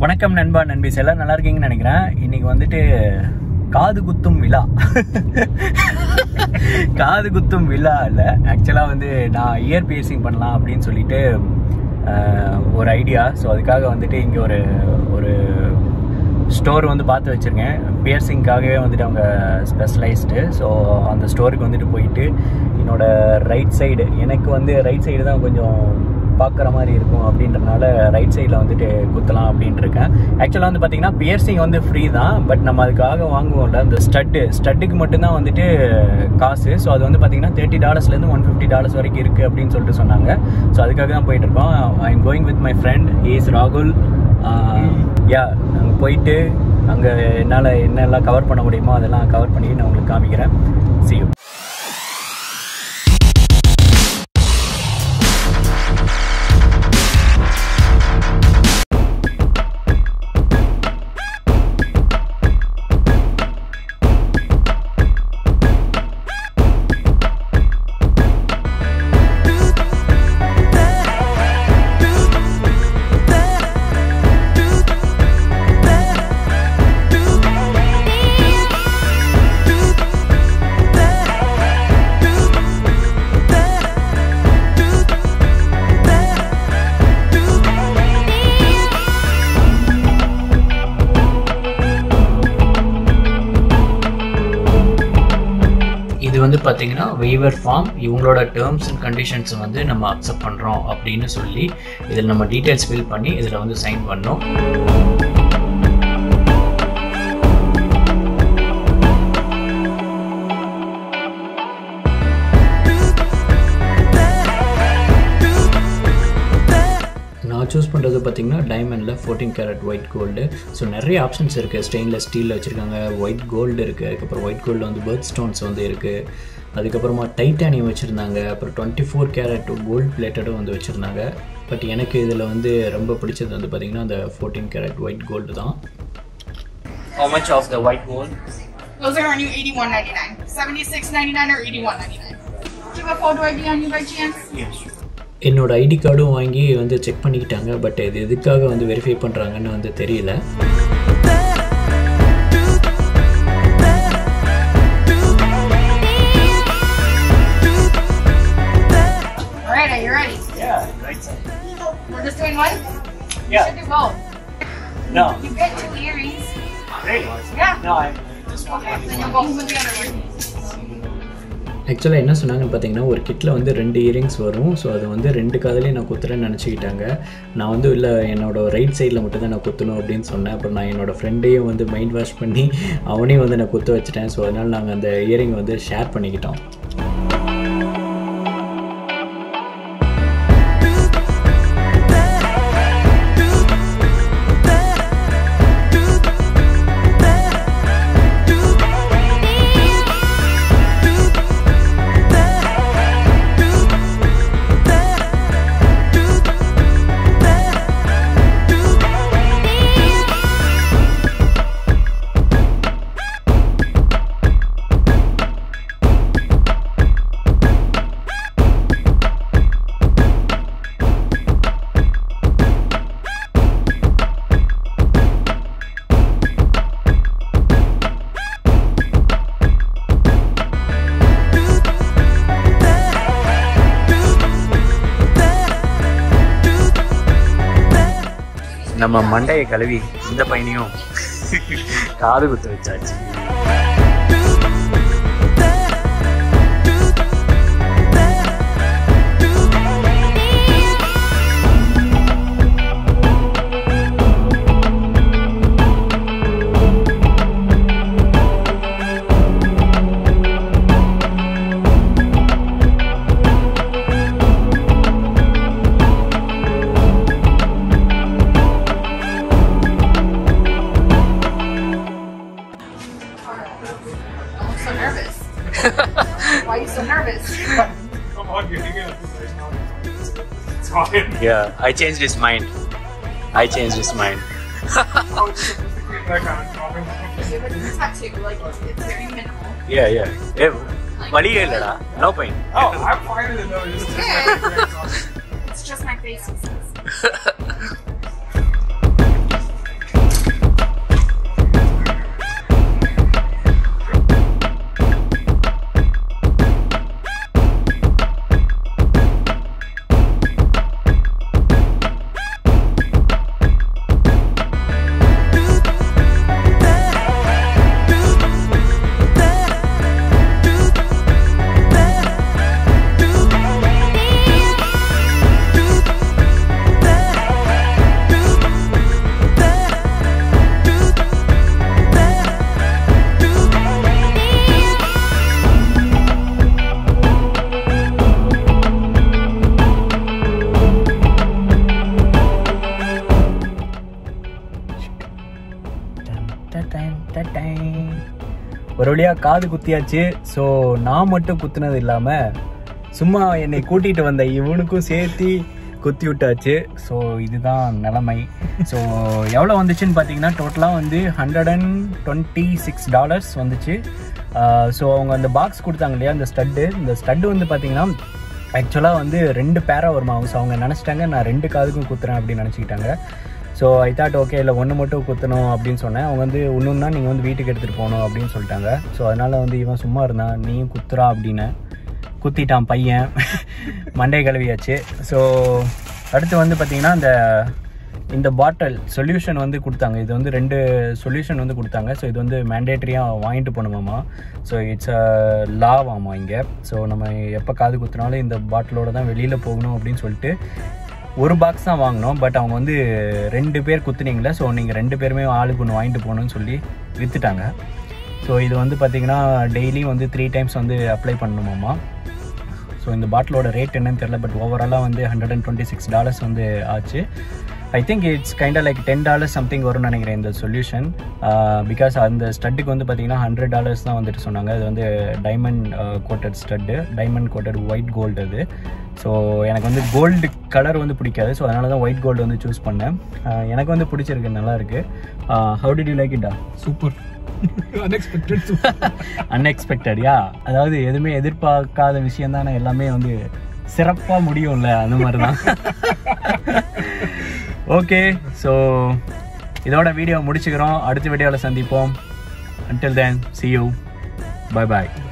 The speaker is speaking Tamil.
வணக்கம் நண்பா நண்பீஸ் எல்லாம் நல்லா இருக்கீங்கன்னு நினைக்கிறேன் இன்னைக்கு வந்துட்டு காது குத்தும் விழா காது குத்தும் விழா இல்லை ஆக்சுவலாக வந்து நான் இயர் பியர்சிங் பண்ணலாம் அப்படின்னு சொல்லிட்டு ஆஹ், ஒரு ஐடியா ஸோ அதுக்காக வந்துட்டு இங்கே ஒரு ஒரு ஸ்டோர் வந்து பார்த்து வச்சுருக்கேன் பியர்சிங்காகவே வந்துட்டு அவங்க ஸ்பெஷலைஸ்டு ஸோ அந்த ஸ்டோருக்கு வந்துட்டு போயிட்டு என்னோட ரைட் சைடு எனக்கு வந்து ரைட் சைடு தான் கொஞ்சம் பார்க்குற மாதிரி இருக்கும் அப்படின்றனால ரைட் சைடில் வந்துட்டு குத்தலாம் அப்படின்ட்டு இருக்கேன் ஆக்சுவலாக வந்து பார்த்தீங்கன்னா பியர்சிங் வந்து ஃப்ரீ தான் பட் நம்ம அதுக்காக வாங்குவோம்ல அந்த ஸ்டட்டு ஸ்டட்டுக்கு மட்டும்தான் வந்துட்டு காசு ஸோ அது வந்து பார்த்தீங்கன்னா தேர்ட்டி டாலர்ஸ்லேருந்து ஒன் ஃபிஃப்டி டாலர்ஸ் வரைக்கும் இருக்குது அப்படின்னு சொல்லிட்டு சொன்னாங்க ஸோ அதுக்காக தான் போயிட்டு இருக்கோம் I am going with my friend is ராகுல் யா அங்கே போயிட்டு அங்கே என்னால் என்னெல்லாம் கவர் பண்ண முடியுமோ அதெல்லாம் கவர் பண்ணி நான் உங்களுக்கு காமிக்கிறேன் see you இது வந்து பார்த்தீங்கன்னா வெய்வர் ஃபார்ம் இவங்களோட டேர்ம்ஸ் அண்ட் கண்டிஷன்ஸ் வந்து நம்ம அக்செப்ட் பண்ணுறோம் அப்படின்னு சொல்லி இதில் நம்ம டீட்டெயில்ஸ் ஃபில் பண்ணி இதில் வந்து சைன் பண்ணோம் நான் சூஸ் பண்ணுறது பார்த்தீங்கன்னா டைமண்டில் fourteen carat white gold so நிறைய ஆப்ஷன்ஸ் இருக்குது ஸ்டெயின்லெஸ் ஸ்டீலில் வச்சுருக்காங்க ஒயிட் கோல்டு இருக்குது அதுக்கப்புறம் ஒயிட் கோல்டில் வந்து பேர்த் ஸ்டோன்ஸ் வந்து இருக்குது அதுக்கப்புறமா டைட்டானியம் வச்சுருந்தாங்க அப்புறம் டுவெண்ட்டி ஃபோர் கேரட் கோல்டு பிளேட்டடும் வந்து வச்சுருந்தாங்க பட் எனக்கு இதில் வந்து ரொம்ப பிடிச்சது வந்து பார்த்திங்கன்னா அந்த ஃபோர்டீன் கேரட் ஒயிட் கோல்டு தான் How much of the white gold? Those are our new 81.99. 76.99 or 81.99. Do you have a photo ID on you by chance? என்னோட ஐடி கார்டும் வாங்கி வந்து செக் பண்ணிக்கிட்டாங்க பட் இது எதுக்காக வந்து வெரிஃபை பண்ணுறாங்கன்னு வந்து தெரியல All right, are you ready? We're just doing one? You Yeah. should do both. No, You get two earrings. really? Yeah. No, I just want Okay, then you'll go home with the other one. ஆக்சுவலாக என்ன சொன்னாங்கன்னு பார்த்தீங்கன்னா ஒரு கிட்டில் வந்து ரெண்டு இயரிங்ஸ் வரும் ஸோ அது வந்து ரெண்டு காதலையும் நான் குத்துறேன்னு நினச்சிக்கிட்டாங்க நான் வந்து இல்லை என்னோட ரைட் சைடில் மட்டும் தான் நான் குத்தணும் அப்படின்னு சொன்னேன் அப்புறம் நான் என்னோட ஃப்ரெண்டையும் வந்து மைண்ட் வாஷ் பண்ணி அவனையும் வந்து நான் குத்த வச்சுட்டேன் ஸோ அதனால் நாங்கள் அந்த இயரிங் வந்து ஷேர் பண்ணிக்கிட்டோம் நம்ம மண்டையை கழுவி இந்த பையனையும் காது குத்து வச்சாச்சு I'm so nervous. Why are you so nervous? Come on, you're thinking of this right now. It's fine. Yeah, I changed his mind. I changed his mind. Oh, it's sophisticated, that kind of problem. You have a tattoo, like it's very minimal. Yeah, yeah. ஏ வலியே இல்லடா no pain Oh, I'm fine with it though. It's just like, great song. It's just my face. he says. டடைன், டடைன். ஒரு வழியா காது குத்தியாச்சு ஸோ நான் மட்டும் குத்துனது இல்லாம சும்மா என்னை கூட்டிட்டு வந்த இவனுக்கும் சேர்த்து குத்தி விட்டாச்சு ஸோ இதுதான் நிலைமை ஸோ எவ்வளோ வந்துச்சுன்னு பார்த்தீங்கன்னா டோட்டலாக வந்து hundred and twenty six dollars வந்துச்சு ஸோ அவங்க அந்த பாக்ஸ் கொடுத்தாங்க இல்லையா அந்த ஸ்டட்டு இந்த ஸ்டட்டு வந்து பார்த்தீங்கன்னா ஆக்சுவலாக வந்து ரெண்டு பேராக வருமா ஸோ அவங்க நினச்சிட்டாங்க நான் ரெண்டு காதுக்கும் குத்துறேன் அப்படின்னு நினச்சிக்கிட்டாங்க ஸோ ஐ தாட் ஓகே இல்லை ஒன்று மட்டும் குத்தணும் அப்படின்னு சொன்னேன் அவங்க வந்து ஒன்றுன்னா நீங்கள் வந்து வீட்டுக்கு எடுத்துகிட்டு போகணும் அப்படின்னு சொல்லிட்டாங்க ஸோ அதனால் வந்து இவன் சும்மா இருந்தான் நீயும் குத்துறா அப்படின்னு குத்திட்டான் பையன் மண்டே கழுவியாச்சு ஸோ அடுத்து வந்து பார்த்தீங்கன்னா இந்த இந்த பாட்டில் சொல்யூஷன் வந்து கொடுத்தாங்க இது வந்து ரெண்டு சொல்யூஷன் வந்து கொடுத்தாங்க ஸோ இது வந்து மேண்டேட்ரியாக வாங்கிட்டு போகணுமாமா ஸோ இட்ஸ் அ லாவாமா இங்கே ஸோ நம்ம எப்போ காது குத்துனாலும் இந்த பாட்டிலோட தான் வெளியில் போகணும் அப்படின்னு சொல்லிட்டு ஒரு பாக்ஸ் தான் வாங்கினோம் பட் அவங்க வந்து ரெண்டு பேர் குத்துனீங்களே ஸோ நீங்கள் ரெண்டு பேருமே ஆளுக்கு ஒன்று வாங்கிட்டு போகணும்னு சொல்லி விற்றுட்டாங்க ஸோ இது வந்து பார்த்தீங்கன்னா டெய்லியும் வந்து த்ரீ டைம்ஸ் வந்து அப்ளை பண்ணணுமாமா ஸோ இந்த பாட்டிலோட ரேட் என்னன்னு தெரியல பட் ஓவராலாக வந்து hundred and twenty six dollars வந்து ஆச்சு I think it's kind like ten dollars something வரும்னு நினைக்கிறேன் இந்த சொல்யூஷன் பிகாஸ் அந்த ஸ்டட்டுக்கு வந்து பார்த்தீங்கன்னா ஹண்ட்ரட் டாலர்ஸ் தான் வந்துட்டு சொன்னாங்க அது வந்து diamond coated stud diamond coated white gold அது ஸோ எனக்கு வந்து கோல்டு கலர் வந்து பிடிக்காது ஸோ அதனால தான் ஒயிட் கோல்டு வந்து சூஸ் பண்ணேன் Uh, எனக்கு வந்து பிடிச்சிருக்கு நல்லா இருக்கு ஹவு டிட் யூ லைக் இட்டா Super. Unexpected super. Unexpected yeah அதாவது எதுவுமே எதிர்பார்க்காத விஷயம் தானே எல்லாமே வந்து சிறப்பாக முடியும்ல அந்த மாதிரி தான் ஓகே ஸோ இதோட வீடியோ முடிச்சுக்கிறோம் அடுத்த வீடியோவில் சந்திப்போம் until then see you bye bye